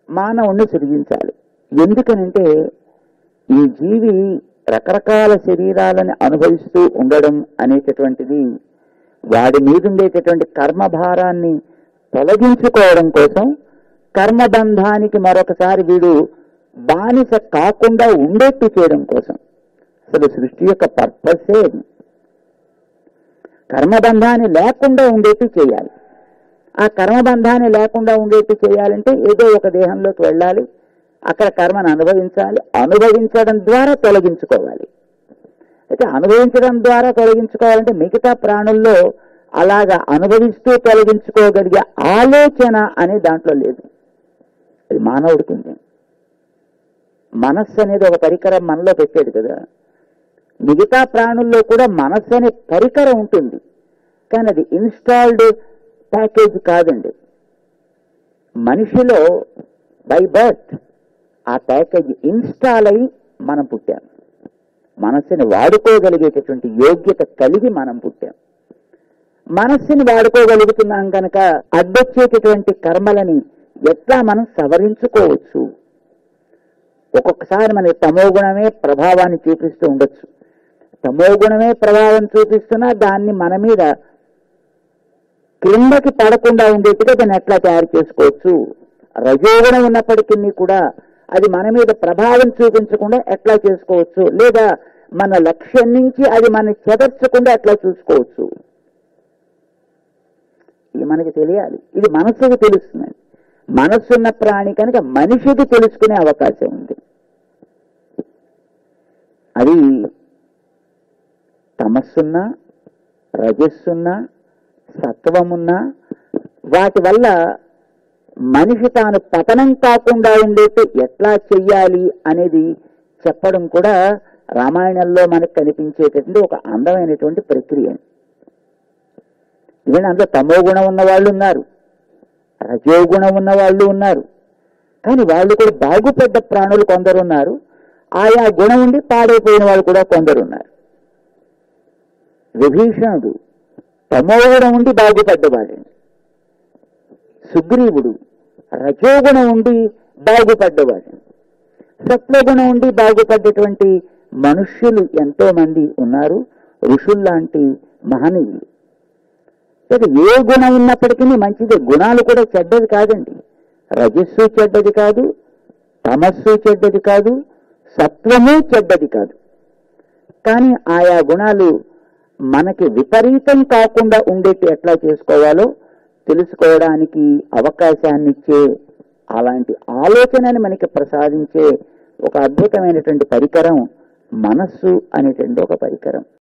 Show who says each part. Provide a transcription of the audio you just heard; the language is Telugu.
Speaker 1: మానవుణ్ణి సృజించాలి ఎందుకనంటే ఈ జీవి రకరకాల శరీరాలను అనుభవిస్తూ ఉండడం అనేటటువంటిది వాడి మీద ఉండేటటువంటి కర్మభారాన్ని తొలగించుకోవడం కోసం కర్మబంధానికి మరొకసారి వీడు బానిస కాకుండా ఉండేట్టు చేయడం కోసం అసలు సృష్టి యొక్క పర్పసే అది. కర్మబంధాన్ని లేకుండా ఉండేట్టు చేయాలి ఆ కర్మబంధాన్ని లేకుండా ఉండేట్టు చేయాలంటే ఏదో ఒక దేహంలోకి వెళ్ళాలి అక్కడ కర్మను అనుభవించాలి అనుభవించడం ద్వారా తొలగించుకోవాలి అయితే అనుభవించడం ద్వారా తొలగించుకోవాలంటే మిగతా ప్రాణుల్లో అలాగా అనుభవిస్తూ తొలగించుకోగలిగే ఆలోచన అనే దాంట్లో లేదు అది మానవుడికి ఉంది మనస్సు అనేది ఒక పరికరం మనలో పెట్టేది కదా మిగతా ప్రాణుల్లో కూడా మనస్సు అనే పరికరం ఉంటుంది కానీ అది ఇన్స్టాల్డ్ ప్యాకేజ్ కాదండి మనిషిలో బై బర్త్ ఆ ప్యాకేజ్ ఇన్స్టాల్ అయి మనం పుట్టాం మనస్సుని వాడుకోగలిగేటటువంటి యోగ్యత కలిగి మనం పుట్టాం మనస్సుని వాడుకోగలుగుతున్నాం కనుక అడ్డొచ్చేటటువంటి కర్మలని ఎట్లా మనం సవరించుకోవచ్చు ఒక్కొక్కసారి మనకి తమో గుణమే ప్రభావాన్ని చూపిస్తూ ఉండొచ్చు తమో గుణమే ప్రభావం చూపిస్తున్నా దాన్ని మన మీద క్రిందకి పడకుండా ఉండేట్టుగా దాన్ని ఎట్లా తయారు చేసుకోవచ్చు రజోగుణం ఉన్నప్పటికీ కూడా అది మన మీద ప్రభావం చూపించకుండా ఎట్లా చేసుకోవచ్చు లేదా మన లక్ష్యం నుంచి అది మన చెదర్చకుండా ఎట్లా చూసుకోవచ్చు ఇది మనకి తెలియాలి ఇది మనస్సుకు తెలుస్తుంది మనస్సున్న ప్రాణి కనుక మనిషికి తెలుసుకునే అవకాశం ఉంది అది తమస్సున్నా రజస్సున్నా సత్వమున్నా వాటి వల్ల మనిషి తాను పతనం కాకుండా ఉండేట్టు ఎట్లా చెయ్యాలి అనేది చెప్పడం కూడా రామాయణంలో మనకు కనిపించేటటువంటి ఒక అందమైనటువంటి ప్రక్రియ ఈవెన్ అందులో తమో గుణం ఉన్న వాళ్ళు ఉన్నారు రజోగుణం ఉన్న వాళ్ళు ఉన్నారు కానీ వాళ్ళు కూడా బాగుపడ్డ ప్రాణులు కొందరు ఉన్నారు ఆయా గుణం ఉండి పాడైపోయిన వాళ్ళు కూడా కొందరు ఉన్నారు విభీషణుడు తమో గుణం ఉండి బాగుపడ్డవాడండి సుగ్రీవుడు రజోగుణం ఉండి బాగుపడ్డవాడు సత్వగుణం ఉండి బాగుపడ్డటువంటి మనుష్యులు ఎంతో మంది ఉన్నారు ఋషుల్లాంటి మహనీయులు ఇక ఏ గుణం ఉన్నప్పటికీ మంచిది గుణాలు కూడా చెడ్డది కాదండి రజస్సు చెడ్డది కాదు తమస్సు చెడ్డది కాదు సత్వము చెడ్డది కాదు కానీ ఆయా గుణాలు మనకి విపరీతం కాకుండా ఉండేట్టు ఎట్లా చేసుకోవాలో తెలుసుకోవడానికి అవకాశాన్ని ఇచ్చే అలాంటి ఆలోచనని మనకి ప్రసాదించే ఒక అద్భుతమైనటువంటి పరికరం మనస్సు అనేటువంటి ఒక పరికరం